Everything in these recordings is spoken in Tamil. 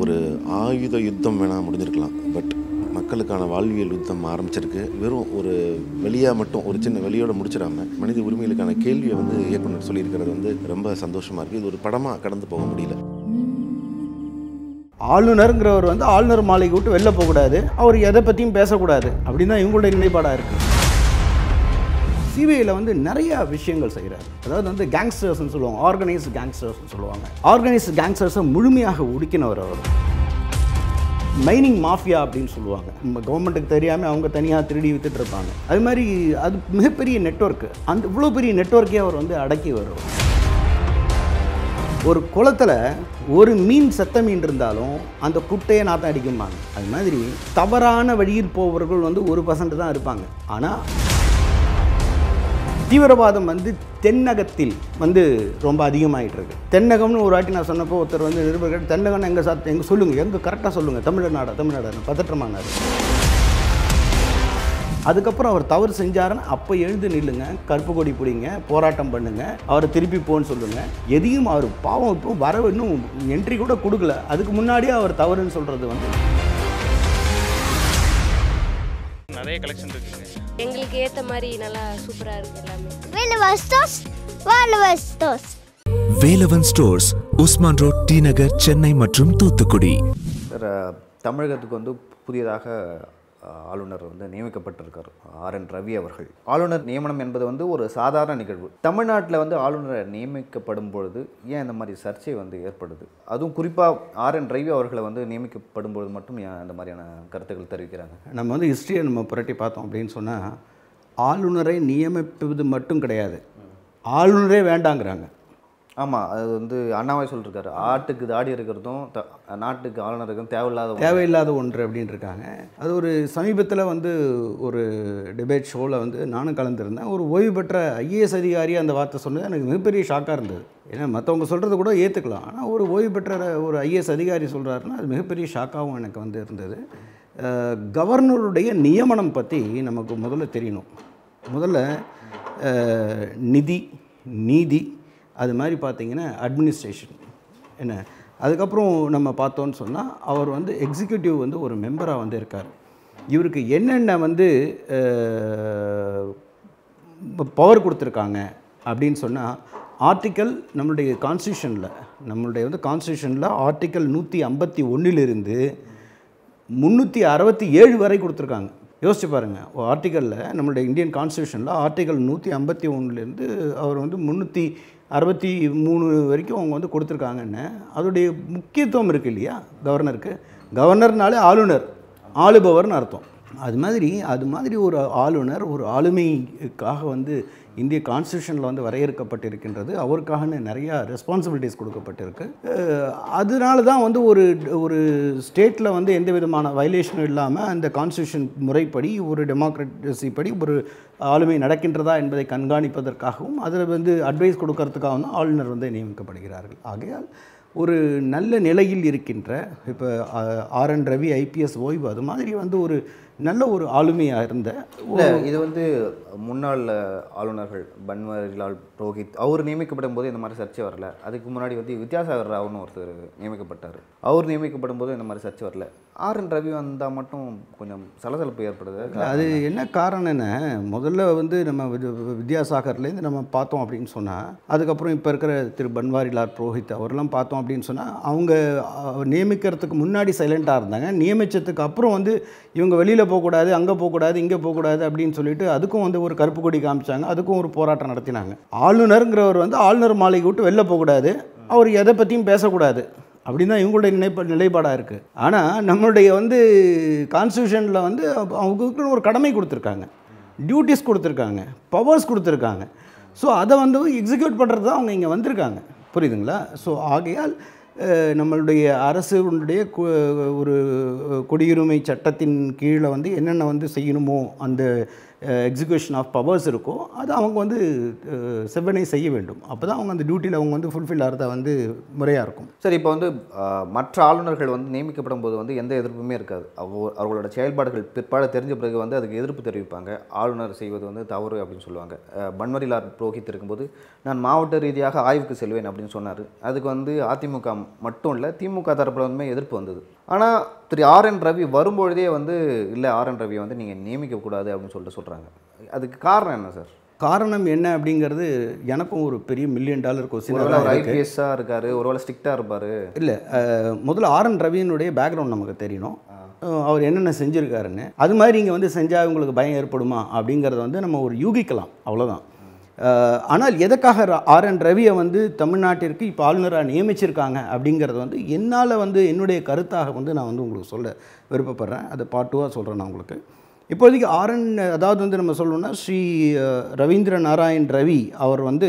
ஒரு ஆயுத யுத்தம் வேணால் முடிஞ்சிருக்கலாம் பட் மக்களுக்கான வாழ்வியல் யுத்தம் ஆரம்பிச்சிருக்கு வெறும் ஒரு வெளியாக மட்டும் ஒரு சின்ன வெளியோட முடிச்சிடாம மனித உரிமைகளுக்கான கேள்வியை வந்து இயக்குனர் சொல்லியிருக்கிறது வந்து ரொம்ப சந்தோஷமாக இருக்குது இது ஒரு படமாக கடந்து போக முடியல ஆளுநருங்கிறவர் வந்து ஆளுநர் மாளிகை விட்டு வெளில போகக்கூடாது அவர் எதை பற்றியும் பேசக்கூடாது அப்படின்னு தான் இவங்களுடைய நிலைப்பாடாக இருக்குது சிபிஐயில் வந்து நிறைய விஷயங்கள் செய்கிறார் அதாவது வந்து கேங்ஸ்டர்ஸ்னு சொல்லுவாங்க ஆர்கனைஸ்டு கேங்ஸ்டர்ஸ்னு சொல்லுவாங்க ஆர்கனைஸ்டு கேங்ஸ்டர்ஸை முழுமையாக ஒடுக்கினவர் அவர் மைனிங் மாஃபியா அப்படின்னு சொல்லுவாங்க நம்ம கவர்மெண்ட்டுக்கு தெரியாமல் அவங்க தனியாக திருடி வித்துட்டு இருப்பாங்க அது மாதிரி அது மிகப்பெரிய நெட்வொர்க்கு அந்த இவ்வளோ பெரிய நெட்வொர்க்கே அவர் வந்து அடக்கி வருவார் ஒரு குளத்தில் ஒரு மீன் செத்த மீன் இருந்தாலும் அந்த குட்டையை நாத்தம் அடிக்கும்பாங்க அது மாதிரி தவறான வழியில் போபவர்கள் வந்து ஒரு பர்சன்ட் தான் இருப்பாங்க ஆனால் தீவிரவாதம் வந்து தென்னகத்தில் வந்து ரொம்ப அதிகமாகிட்டு இருக்கு தென்னகம்னு ஒரு வாட்டி நான் சொன்னப்போ ஒருத்தர் வந்து நிருபர்கள் தென்னகம் எங்கே சார் எங்கே சொல்லுங்கள் எங்கே கரெக்டாக சொல்லுங்கள் தமிழ்நாடு தமிழ்நாடு பதற்றமானார் அதுக்கப்புறம் அவர் தவறு செஞ்சாருன்னு அப்போ எழுந்து நில்லுங்க கருப்பு கொடி பிடிங்க போராட்டம் பண்ணுங்க அவரை திருப்பி போன்னு சொல்லுங்க எதையும் அவர் பாவம் இப்போ வர இன்னும் என்ட்ரி கூட கொடுக்கல அதுக்கு முன்னாடியே அவர் தவறுன்னு சொல்கிறது வந்து நிறைய கலெக்ஷன் இருக்குங்க எங்களுக்கு ஏற்ற மாதிரி நல்லா சூப்பராக இருக்குது எல்லாமே Relevant stores, relevant stores. Velavan stores Usman road T Nagar Chennai மற்றும் தூத்துக்குடி சார் தமிழகத்துக்கு வந்து புதியதாக அஹ், ஆளுநர் வந்து நியமிக்கப்பட்டிருக்கார் ஆர் என் ரவி அவர்கள் ஆளுநர் நியமனம் என்பது வந்து ஒரு சாதாரண நிகழ்வு தமிழ்நாட்டில் வந்து ஆளுநர் நியமிக்கப்படும் பொழுது ஏன் இந்த மாதிரி சர்ச்சை வந்து ஏற்படுது அதுவும் குறிப்பாக ஆர் என் ரவி அவர்களை வந்து நியமிக்கப்படும் பொழுது மட்டும் ஏன் அந்த மாதிரியான கருத்துக்கள் தெரிவிக்கிறாங்க நம்ம வந்து ஹிஸ்ட்ரியை நம்ம புரட்டி பார்த்தோம் அப்படின்னு சொன்னால் ஆளுநரை நியமிப்பது மட்டும் கிடையாது ஆளுநரே வேண்டாங்கிறாங்க ஆமாம் அது வந்து அண்ணாவை சொல்லிருக்காரு ஆட்டுக்கு தாடி இருக்கிறதும் த நாட்டுக்கு ஆளுநருக்கும் தேவையில்லாத ஒன்று. தேவையில்லாத ஒன்று அப்படின்னு இருக்காங்க அது ஒரு சமீபத்தில் வந்து ஒரு டிபேட் ஷோவில் வந்து நானும் கலந்துருந்தேன் ஒரு ஓய்வு பெற்ற ஐஏஎஸ் அதிகாரி அந்த வார்த்தை சொன்னது எனக்கு மிகப்பெரிய ஷாக்காக இருந்தது ஏன்னா மற்றவங்க சொல்கிறத கூட ஏற்றுக்கலாம் ஆனால் ஒரு ஓய்வு பெற்ற ஒரு ஐஏஎஸ் அதிகாரி சொல்கிறாருன்னா அது மிகப்பெரிய ஷாக்காகவும் எனக்கு வந்து இருந்தது அஹ், கவர்னருடைய நியமனம் பற்றி நமக்கு முதல்ல தெரியணும் முதல்ல அஹ், நிதி நீதி அது மாதிரி பார்த்தீங்கன்னா அட்மினிஸ்ட்ரேஷன் என்ன அதுக்கப்புறம் நம்ம பார்த்தோன்னு சொன்னால் அவர் வந்து எக்ஸிக்யூட்டிவ் வந்து ஒரு மெம்பராக வந்து இருக்கார் இவருக்கு என்னென்ன வந்து பவர் கொடுத்துருக்காங்க அப்படின்னு சொன்னால் ஆர்டிக்கல் நம்மளுடைய கான்ஸ்டியூஷனில் நம்மளுடைய வந்து கான்ஸ்டியூஷனில் ஆர்டிக்கல் நூற்றி ஐம்பத்தி ஒன்றிலிருந்து முந்நூற்றி அறுபத்தி ஏழு வரை கொடுத்துருக்காங்க யோசிச்சு பாருங்கள் ஆர்டிக்கலில் நம்மளுடைய இந்தியன் கான்ஸ்டியூஷனில் ஆர்டிக்கல் நூற்றி ஐம்பத்தி ஒன்றுலேருந்து அவர் வந்து முந்நூற்றி அறுபத்தி மூணு வரைக்கும் அவங்க வந்து கொடுத்துருக்காங்கன்னு அதோடைய முக்கியத்துவம் இருக்குது இல்லையா கவர்னருக்கு கவர்னர்னாலே ஆளுநர் ஆளுபவர்னு அர்த்தம் அது மாதிரி அது மாதிரி ஒரு ஆளுநர் ஒரு ஆளுமைக்காக வந்து இந்திய கான்ஸ்டியூஷனில் வந்து வரையறுக்கப்பட்டிருக்கின்றது அவருக்காக நிறையா ரெஸ்பான்சிபிலிட்டிஸ் கொடுக்கப்பட்டிருக்கு அஹ் அதனால தான் வந்து ஒரு ஒரு ஸ்டேட்டில் வந்து எந்த விதமான வயலேஷனும் இல்லாமல் அந்த கான்ஸ்டியூஷன் முறைப்படி ஒரு டெமோக்ரஸி படி ஒரு ஆளுமை நடக்கின்றதா என்பதை கண்காணிப்பதற்காகவும் அதில் வந்து அட்வைஸ் கொடுக்கறதுக்காகவும் தான் ஆளுநர் வந்து நியமிக்கப்படுகிறார்கள் ஆகையால் ஒரு நல்ல நிலையில் இருக்கின்ற இப்போ ஆர் என் ரவி ஐபிஎஸ் ஓய்வு அது மாதிரி வந்து ஒரு நல்ல ஒரு ஆளுமையாக இருந்த இல்லை இது வந்து முன்னாள் ஆளுநர்கள் பன்வாரிலால் புரோஹித் அவர் நியமிக்கப்படும் போது இந்த மாதிரி சர்ச்சை வரல அதுக்கு முன்னாடி வந்து வித்யாசாகர் ராவ்னு ஒருத்தர் நியமிக்கப்பட்டார் அவர் நியமிக்கப்படும் போது இந்த மாதிரி சர்ச்சை வரல ஆர் என் ரவி வந்தால் மட்டும் கொஞ்சம் சலசலப்பு ஏற்படுது அது என்ன காரணம்னா முதல்ல வந்து நம்ம வித்- வித்யாசாகர்லேருந்து நம்ம பார்த்தோம் அப்படின்னு சொன்னால் அதுக்கப்புறம் இப்போ இருக்கிற திரு பன்வாரிலால் புரோஹித் அவரெல்லாம் பார்த்தோம் அப்படின்னு சொன்னால் அவங்க அஹ், நியமிக்கிறதுக்கு முன்னாடி சைலண்ட்டாக இருந்தாங்க நியமிச்சதுக்கு அப்புறம் வந்து இவங்க வெளியில் போகக்கூடாது அங்கே போகக்கூடாது இங்கே போகக்கூடாது அப்படின்னு சொல்லிட்டு அதுக்கும் வந்து ஒரு கருப்பு கொடி காமிச்சாங்க அதுக்கும் ஒரு போராட்டம் நடத்தினாங்க ஆளுநருங்கிறவர் வந்து ஆளுநர் மாளிகை விட்டு வெளில போகக்கூடாது அவர் எதை பற்றியும் பேசக்கூடாது அப்படின்னு தான் இவங்களுடைய நினைப்ப நிலைப்பாடாக இருக்குது ஆனால் நம்மளுடைய வந்து கான்ஸ்டியூஷனில் வந்து அவ- அவங்களுக்கு ஒரு கடமை கொடுத்துருக்காங்க டியூட்டிஸ் கொடுத்துருக்காங்க பவர்ஸ் கொடுத்துருக்காங்க ஸோ அதை வந்து எக்ஸிக்யூட் பண்ணுறது தான் அவங்க இங்கே வந்திருக்காங்க புரியுதுங்களா ஸோ ஆகையால் அஹ், நம்மளுடைய அரசுடைய கு- ஒரு குடியுரிமை சட்டத்தின் கீழே வந்து என்னென்ன வந்து செய்யணுமோ அந்த எக்ஸிக்யூஷன் ஆஃப் பவர்ஸ் இருக்கோ அது அவங்க வந்து அஹ், செவ்வனே செய்ய வேண்டும் அப்போ தான் அவங்க அந்த டியூட்டியில் அவங்க வந்து ஃபுல்ஃபில் ஆகிறத வந்து முறையாக இருக்கும் சரி இப்போ வந்து ஆஹ், மற்ற ஆளுநர்கள் வந்து நியமிக்கப்படும் போது வந்து எந்த எதிர்ப்புமே இருக்காது அவ- அவர்களோட செயல்பாடுகள் பிற்பாடு தெரிஞ்ச பிறகு வந்து அதுக்கு எதிர்ப்பு தெரிவிப்பாங்க ஆளுநர் செய்வது வந்து தவறு அப்படின்னு சொல்லுவாங்க ஆஹ், பன்வரிலால் புரோஹித் இருக்கும்போது நான் மாவட்ட ரீதியாக ஆய்வுக்கு செல்வேன் அப்படின்னு சொன்னார் அதுக்கு வந்து அதிமுக மட்டும் இல்லை திமுக தரப்புல வந்து எதிர்ப்பு வந்தது ஆனால் திரு ஆர் என் ரவி வரும்பொழுதே வந்து இல்லை ஆர் என் ரவியை வந்து நீங்கள் நியமிக்கக்கூடாது அப்படின்னு சொல்லிட்டு சொல்கிறாங்க அதுக்கு காரணம் என்ன சார் காரணம் என்ன அப்படிங்கிறது எனக்கும் ஒரு பெரிய மில்லியன் டாலர் ஒருவேளை அவர் கொஸ்டின் ஐபிஎஸ்ஸாக இருக்காரு ஒருவேளை ஸ்ட்ரிக்டாக இருப்பார் இல்லை முதல்ல ஆர் என் ரவியினுடைய பேக்ரவுண்ட் நமக்கு தெரியணும் அஹ், அவர் என்னென்ன செஞ்சுருக்காருன்னு அது மாதிரி இங்கே வந்து செஞ்சால் உங்களுக்கு பயம் ஏற்படுமா அப்படிங்கிறத வந்து நம்ம ஒரு யூகிக்கலாம் அவ்வளோதான் அஹ், ஆனால் எதுக்காக ர- ஆர் என் ரவியை வந்து தமிழ்நாட்டிற்கு இப்போ ஆளுநராக நியமிச்சிருக்காங்க அப்படிங்கிறது வந்து என்னால் வந்து என்னுடைய கருத்தாக வந்து நான் வந்து உங்களுக்கு சொல்ல விருப்பப்படுறேன் அதை பார்ட் டூவாக சொல்கிறேன் நான் உங்களுக்கு இப்போதைக்கு ஆர்என் அதாவது வந்து நம்ம சொல்லணும்னா ஸ்ரீ அஹ், ரவீந்திர நாராயண் ரவி அவர் வந்து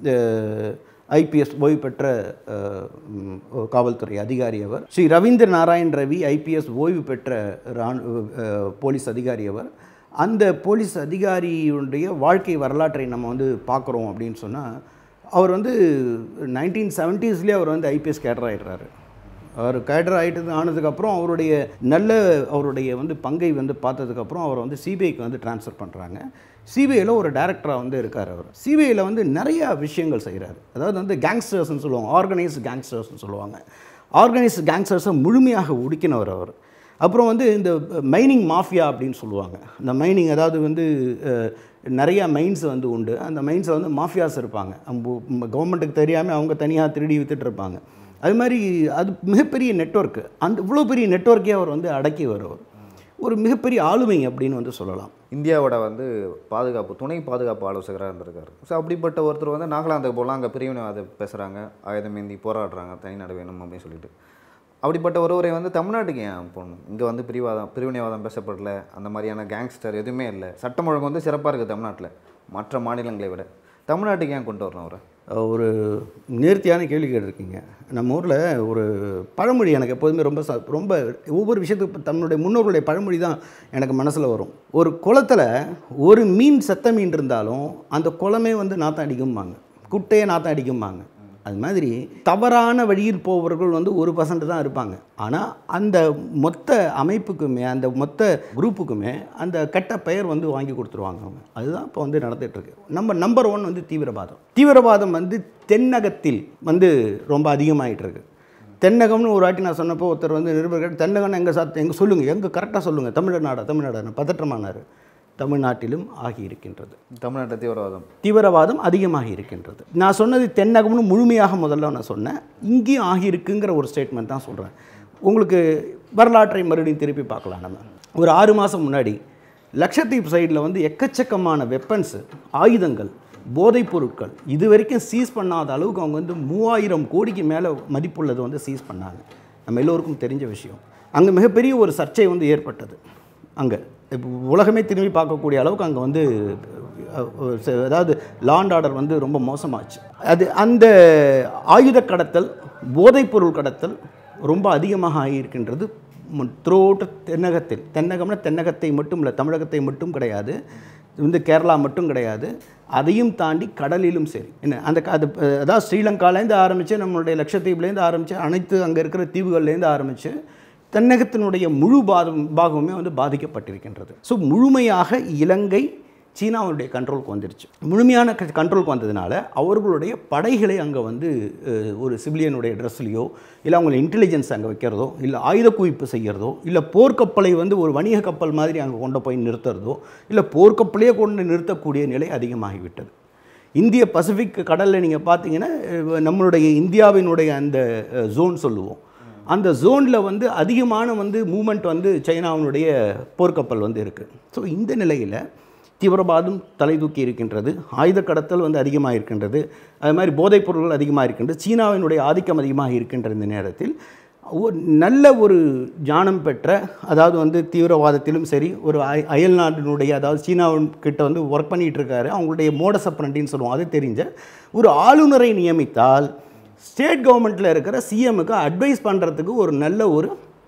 ஐபிஎஸ் ஓய்வு பெற்ற அஹ், ம், காவல்துறை அதிகாரி அவர் ஸ்ரீ ரவீந்திர நாராயண் ரவி ஐபிஎஸ் ஓய்வு பெற்ற ராணுவ அஹ், போலீஸ் அதிகாரி அவர் அந்த போலீஸ் அதிகாரியுடைய வாழ்க்கை வரலாற்றை நம்ம வந்து பார்க்குறோம் அப்படின்னு சொன்னால் அவர் வந்து நைன்டீன் செவன்ட்டீஸ்லேயே அவர் வந்து ஐபிஎஸ் கேடர் ஆகிடுறாரு அவர் கேடர் ஆகிட்டது ஆனதுக்கப்புறம் அவருடைய நல்ல அவருடைய வந்து பங்கை வந்து பார்த்ததுக்கப்புறம் அவரை வந்து சிபிஐக்கு வந்து ட்ரான்ஸ்ஃபர் பண்ணுறாங்க சிபிஐயில் ஒரு டேரக்டராக வந்து இருக்கார் அவர் சிபிஐயில் வந்து நிறையா விஷயங்கள் செய்கிறாரு அதாவது வந்து கேங்ஸ்டர்ஸ்னு சொல்லுவாங்க ஆர்கனைஸ்டு கேங்ஸ்டர்ஸ்னு சொல்லுவாங்க ஆர்கனைஸ்டு கேங்ஸ்டர்ஸை முழுமையாக ஒடுக்கினவர் அவர் அப்புறம் வந்து இந்த மைனிங் மாஃபியா அப்படின்னு சொல்லுவாங்க இந்த மைனிங் அதாவது வந்து அஹ், நிறையா மைன்ஸ் வந்து உண்டு அந்த மைன்ஸில் வந்து மாஃபியாஸ் இருப்பாங்க கவர்மெண்ட்டுக்கு தெரியாமல் அவங்க தனியாக திருடி வித்துட்டு இருப்பாங்க அது மாதிரி அது மிகப்பெரிய நெட்வொர்க்கு அந்த இவ்வளோ பெரிய நெட்வொர்க்கே அவர் வந்து அடக்கி வருவார் ஒரு மிகப்பெரிய ஆளுமை அப்படின்னு வந்து சொல்லலாம் இந்தியாவோட வந்து பாதுகாப்பு துணை பாதுகாப்பு ஆலோசகராக இருந்திருக்காரு ஸோ அப்படிப்பட்ட ஒருத்தர் வந்து நாகாலாந்துக்கு போகலாம் அங்கே பிரிவினைவாத பேசுகிறாங்க ஆயுதமேந்தி போராடுறாங்க தனிநாடு வேணும் அப்படின்னு சொல்லிட்டு அப்படிப்பட்ட ஒருவரை வந்து தமிழ்நாட்டுக்கு ஏன் போகணும் இங்கே வந்து பிரிவாதம் பிரிவினைவாதம் பேசப்படல அந்த மாதிரியான கேங்ஸ்டர் எதுவுமே இல்லை சட்டம் ஒழுங்கு வந்து சிறப்பாக இருக்குது தமிழ்நாட்டில் மற்ற மாநிலங்களை விட தமிழ்நாட்டுக்கு ஏன் கொண்டு வரணும் அவரை ஒரு நேர்த்தியான கேள்வி கேட்டிருக்கீங்க நம்ம ஊரில் ஒரு பழமொழி எனக்கு எப்போதுமே ரொம்ப ச ரொம்ப ஒவ்வொரு விஷயத்துக்கு தன்னுடைய முன்னோர்களுடைய பழமொழி தான் எனக்கு மனசில் வரும் ஒரு குளத்தில் ஒரு மீன் செத்த மீன் இருந்தாலும் அந்த குளமே வந்து நாத்தம் அடிக்கும்பாங்க குட்டையே நாத்தம் அடிக்கும்பாங்க அது மாதிரி தவறான வழியில் போபவர்கள் வந்து ஒரு பர்சன்ட் தான் இருப்பாங்க ஆனால் அந்த மொத்த அமைப்புக்குமே அந்த மொத்த குரூப்புக்குமே அந்த கெட்ட பெயர் வந்து வாங்கி கொடுத்துருவாங்க அவங்க அதுதான் இப்போ வந்து நடந்துட்டு இருக்கு நம்ம நம்பர் ஒன் வந்து தீவிரவாதம் தீவிரவாதம் வந்து தென்னகத்தில் வந்து ரொம்ப அதிகமாகிட்டு இருக்கு தென்னகம்னு ஒரு வாட்டி நான் சொன்னப்போ ஒருத்தர் வந்து நிருபர்கள் தென்னகம்னு எங்கே சாத் எங்கே சொல்லுங்கள் எங்கே கரெக்டாக சொல்லுங்கள் தமிழ்நாடா தமிழ்நாடு பதற்றமானார் தமிழ்நாட்டிலும் ஆகியிருக்கின்றது தமிழ்நாட்டை தீவிரவாதம் தீவிரவாதம் அதிகமாகி இருக்கின்றது நான் சொன்னது தென்னகம்னு முழுமையாக முதல்ல நான் சொன்னேன் இங்கேயும் ஆகியிருக்குங்கிற ஒரு ஸ்டேட்மெண்ட் தான் சொல்கிறேன் உங்களுக்கு வரலாற்றை மறுபடியும் திருப்பி பார்க்கலாம் நம்ம ஒரு ஆறு மாதம் முன்னாடி லட்சத்தீப் சைடில் வந்து எக்கச்சக்கமான வெப்பன்ஸு ஆயுதங்கள் போதைப் பொருட்கள் இது வரைக்கும் சீஸ் பண்ணாத அளவுக்கு அவங்க வந்து மூவாயிரம் கோடிக்கு மேலே மதிப்புள்ளது வந்து சீஸ் பண்ணாங்க நம்ம எல்லோருக்கும் தெரிஞ்ச விஷயம் அங்கே மிகப்பெரிய ஒரு சர்ச்சை வந்து ஏற்பட்டது அங்கே இப்போ உலகமே திரும்பி பார்க்கக்கூடிய அளவுக்கு அங்கே வந்து அஹ், ஒரு ச- அதாவது லாண்ட் ஆர்டர் வந்து ரொம்ப மோசமாச்சு அது அந்த ஆயுத கடத்தல் போதைப்பொருள் கடத்தல் ரொம்ப அதிகமாக ஆகியிருக்கின்றது த்ரோட் தென்னகத்தில் தென்னகம்னா தென்னகத்தை மட்டும் இல்லை தமிழகத்தை மட்டும் கிடையாது வந்து கேரளா மட்டும் கிடையாது அதையும் தாண்டி கடலிலும் சரி என்ன அந்த க- அது அஹ், அதாவது ஸ்ரீலங்காலேருந்து ஆரம்பித்து நம்மளுடைய லட்சத்தீவுலேருந்து ஆரம்பித்து அனைத்து அங்கே இருக்கிற தீவுகள்லேருந்து ஆரம்பித்து தென்னகத்தினுடைய முழு பாதம் பாகமுமே வந்து பாதிக்கப்பட்டிருக்கின்றது ஸோ முழுமையாக இலங்கை சீனாவுடைய கண்ட்ரோலுக்கு வந்துருச்சு முழுமையான கண்ட்ரோலுக்கு வந்ததுனால அவர்களுடைய படைகளை அங்கே வந்து அஹ், ஒரு சிவிலியனுடைய ட்ரெஸ்லையோ இல்லை அவங்கள இன்டெலிஜென்ஸ் அங்கே வைக்கிறதோ இல்லை ஆயுத குவிப்பு செய்கிறதோ இல்லை போர்க்கப்பலை வந்து ஒரு வணிக கப்பல் மாதிரி அங்கே கொண்டு போய் நிறுத்துறதோ இல்லை போர்க்கப்பலையே கொண்டு நிறுத்தக்கூடிய நிலை அதிகமாகிவிட்டது இந்திய பசிபிக் கடலில் நீங்கள் பார்த்தீங்கன்னா அஹ், நம்மளுடைய இந்தியாவினுடைய அந்த ஜோன் சொல்லுவோம் அந்த ஜோனில் வந்து அதிகமான வந்து மூமெண்ட் வந்து சைனாவினுடைய போர்க்கப்பல் வந்து இருக்குது ஸோ இந்த நிலையில் தீவிரவாதம் தலை தூக்கி இருக்கின்றது ஆயுத கடத்தல் வந்து அதிகமாக இருக்கின்றது அது மாதிரி போதைப் பொருட்கள் அதிகமாக இருக்கின்றது சீனாவினுடைய ஆதிக்கம் அதிகமாக இருக்கின்ற இந்த நேரத்தில் ஒரு நல்ல ஒரு ஞானம் பெற்ற அதாவது வந்து தீவிரவாதத்திலும் சரி ஒரு அய- அயல் நாட்டினுடைய அதாவது சீனாவின் கிட்ட வந்து ஒர்க் பண்ணிகிட்டு இருக்காரு அவங்களுடைய மோடஸ் அப்ரண்டின்னு சொல்லுவோம் அது தெரிஞ்ச ஒரு ஆளுநரை நியமித்தால் ஸ்டேட் கவர்மெண்ட்டில் இருக்கிற சிஎம்முக்கு அட்வைஸ் பண்ணுறதுக்கு ஒரு நல்ல ஒரு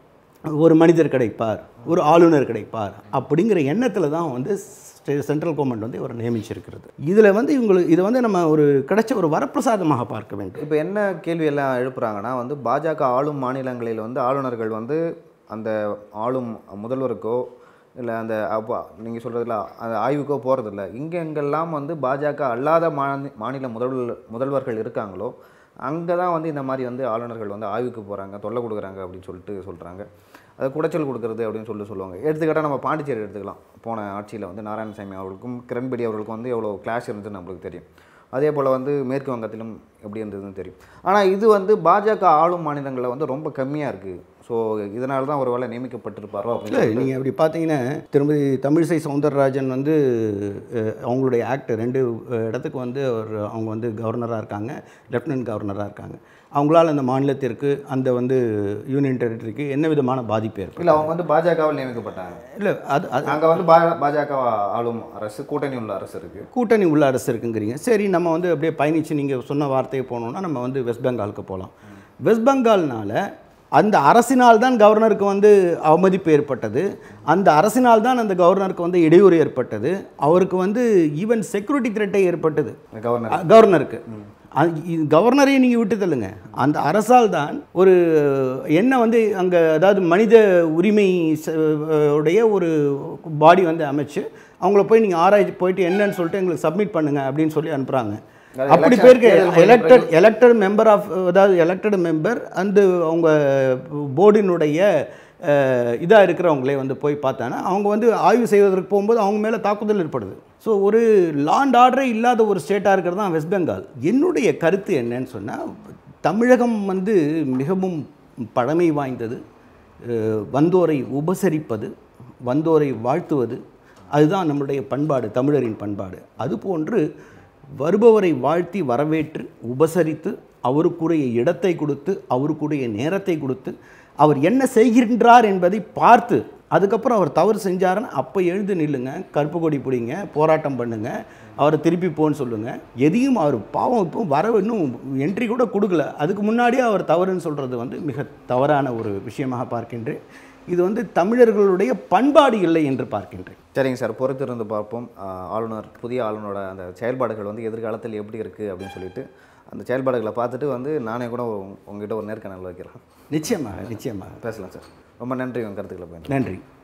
ஒரு மனிதர் கிடைப்பார் ஒரு ஆளுநர் கிடைப்பார் அப்படிங்கிற எண்ணத்தில் தான் வந்து சென்ட்ரல் கவர்மெண்ட் வந்து இவரை நியமிச்சிருக்கிறது இதில் வந்து இவங்களுக்கு இதை வந்து நம்ம ஒரு கிடைச்ச ஒரு வரப்பிரசாதமாக பார்க்க வேண்டும் இப்போ என்ன கேள்வி எல்லாம் எழுப்புறாங்கன்னா வந்து பாஜக ஆளும் மாநிலங்களில் வந்து ஆளுநர்கள் வந்து அந்த ஆளும் முதல்வருக்கோ இல்லை அந்த அப்போ நீங்கள் சொல்கிறதுல அந்த ஆய்வுக்கோ போகிறதில்ல இங்கே எங்கெல்லாம் வந்து பாஜக அல்லாத மாநில மாநில முதல்வர் முதல்வர்கள் இருக்காங்களோ அங்கே தான் வந்து இந்த மாதிரி வந்து ஆளுநர்கள் வந்து ஆய்வுக்கு போகிறாங்க தொல்லை கொடுக்குறாங்க அப்படின்னு சொல்லிட்டு சொல்கிறாங்க அது குடைச்சல் கொடுக்குறது அப்படின்னு சொல்லி சொல்லுவாங்க எடுத்துக்கிட்டால் நம்ம பாண்டிச்சேரி எடுத்துக்கலாம் போன ஆட்சியில் வந்து நாராயணசாமி அவர்களுக்கும் கிரண்பேடி அவர்களுக்கும் வந்து எவ்வளோ கிளாஷ் இருந்துச்சுன்னு நம்மளுக்கு தெரியும் அதே போல் வந்து மேற்கு வங்கத்திலும் எப்படி இருந்ததுன்னு தெரியும் ஆனால் இது வந்து பாஜக ஆளும் மாநிலங்களில் வந்து ரொம்ப கம்மியாக இருக்குது ஸோ இதனால தான் ஒரு வேளை நியமிக்கப்பட்டிருப்பாரோ இல்லை அப்படின்னு நீங்கள் அப்படி பார்த்தீங்கன்னா திருமதி தமிழிசை சவுந்தரராஜன் வந்து அஹ், அவங்களுடைய ஆக்ட் ரெண்டு அஹ், இடத்துக்கு வந்து ஒரு அவங்க வந்து கவர்னராக இருக்காங்க லெஃப்டினன்ட் கவர்னராக இருக்காங்க அவங்களால அந்த மாநிலத்திற்கு அந்த வந்து யூனியன் டெரிட்டரிக்கு என்ன விதமான பாதிப்பு ஏற்படும் இல்லை அவங்க வந்து பாஜகவில் நியமிக்கப்பட்டாங்க இல்லை அது அது அங்கே வந்து பா பாஜக ஆளும் அரசு கூட்டணி உள்ள அரசு இருக்குது கூட்டணி உள்ள அரசு இருக்குங்கிறீங்க சரி நம்ம வந்து அப்படியே பயணித்து நீங்கள் சொன்ன வார்த்தையை போனோம்னா நம்ம வந்து வெஸ்ட் பெங்காலுக்கு போகலாம் வெஸ்ட் பெங்கால்னால அந்த அரசினால் தான் கவர்னருக்கு வந்து அவமதிப்பு ஏற்பட்டது அந்த அரசினால் தான் அந்த கவர்னருக்கு வந்து இடையூறு ஏற்பட்டது அவருக்கு வந்து ஈவன் செக்யூரிட்டி த்ரெட்டே ஏற்பட்டது கவர்னர் அ- கவர்னருக்கு அது இது கவர்னரையும் நீங்கள் விட்டு தள்ளுங்க அந்த அரசால் தான் ஒரு என்ன வந்து அங்கே அதாவது மனித உரிமை ச- உடைய ஒரு பாடி வந்து அமைச்சு அவங்கள போய் நீங்கள் ஆராய்ச்சி போயிட்டு என்னன்னு சொல்லிட்டு எங்களுக்கு சப்மிட் பண்ணுங்க அப்படின்னு சொல்லி அனுப்புகிறாங்க அது அப்படி election- பேருக்கு தேர்தல் முடிந்த எலெக்டட் எலெக்டட் மெம்பர் ஆஃப் அதாவது எலெக்டட் மெம்பர் அண்டு அவங்க போர்டினுடைய இதாக இருக்கிறவங்களே வந்து போய் பார்த்தாங்கன்னா அவங்க வந்து ஆய்வு செய்வதற்கு போகும்போது அவங்க மேலே தாக்குதல் ஏற்படுது ஸோ ஒரு லாண்ட் ஆர்டரே இல்லாத ஒரு ஸ்டேட்டாக இருக்கிறது தான் வெஸ்ட் பெங்கால் என்னுடைய கருத்து என்னன்னு சொன்னால் தமிழகம் வந்து மிகவும் பழமை வாய்ந்தது அஹ், வந்தோரை உபசரிப்பது வந்தோரை வாழ்த்துவது அதுதான் நம்முடைய பண்பாடு தமிழரின் பண்பாடு அதுபோன்று வருபவரை வாழ்த்தி வரவேற்று உபசரித்து அவருக்குரிய இடத்தை கொடுத்து அவருக்குரிய நேரத்தை கொடுத்து அவர் என்ன செய்கின்றார் என்பதை பார்த்து அதுக்கப்புறம் அவர் தவறு செஞ்சாருன்னா அப்போ எழுந்து நில்லுங்க கருப்பு கொடி பிடிங்க போராட்டம் பண்ணுங்க அவரை திருப்பி போன்னு சொல்லுங்க எதையும் அவர் பாவம் இப்போ வர இன்னும் என்ட்ரி கூட கொடுக்கல அதுக்கு முன்னாடியே அவர் தவறுன்னு சொல்கிறது வந்து மிக தவறான ஒரு விஷயமாக பார்க்கின்றேன் இது வந்து தமிழர்களுடைய பண்பாடு இல்லை என்று பார்க்கின்றேன் சரிங்க சார் பொறுத்திருந்து பார்ப்போம் ஆஹ் ஆளுநர் புதிய ஆளுநரோட அந்த செயல்பாடுகள் வந்து எதிர்காலத்தில் எப்படி இருக்குது அப்படின்னு சொல்லிட்டு அந்த செயல்பாடுகளை பார்த்துட்டு வந்து நானே கூட உங்க- உங்ககிட்ட ஒரு நேர்காணல் வைக்கிறேன் நிச்சயமாக நிச்சயமாக பேசலாம் சார் ரொம்ப நன்றி உங்கள் கருத்துக்களை பயன் நன்றி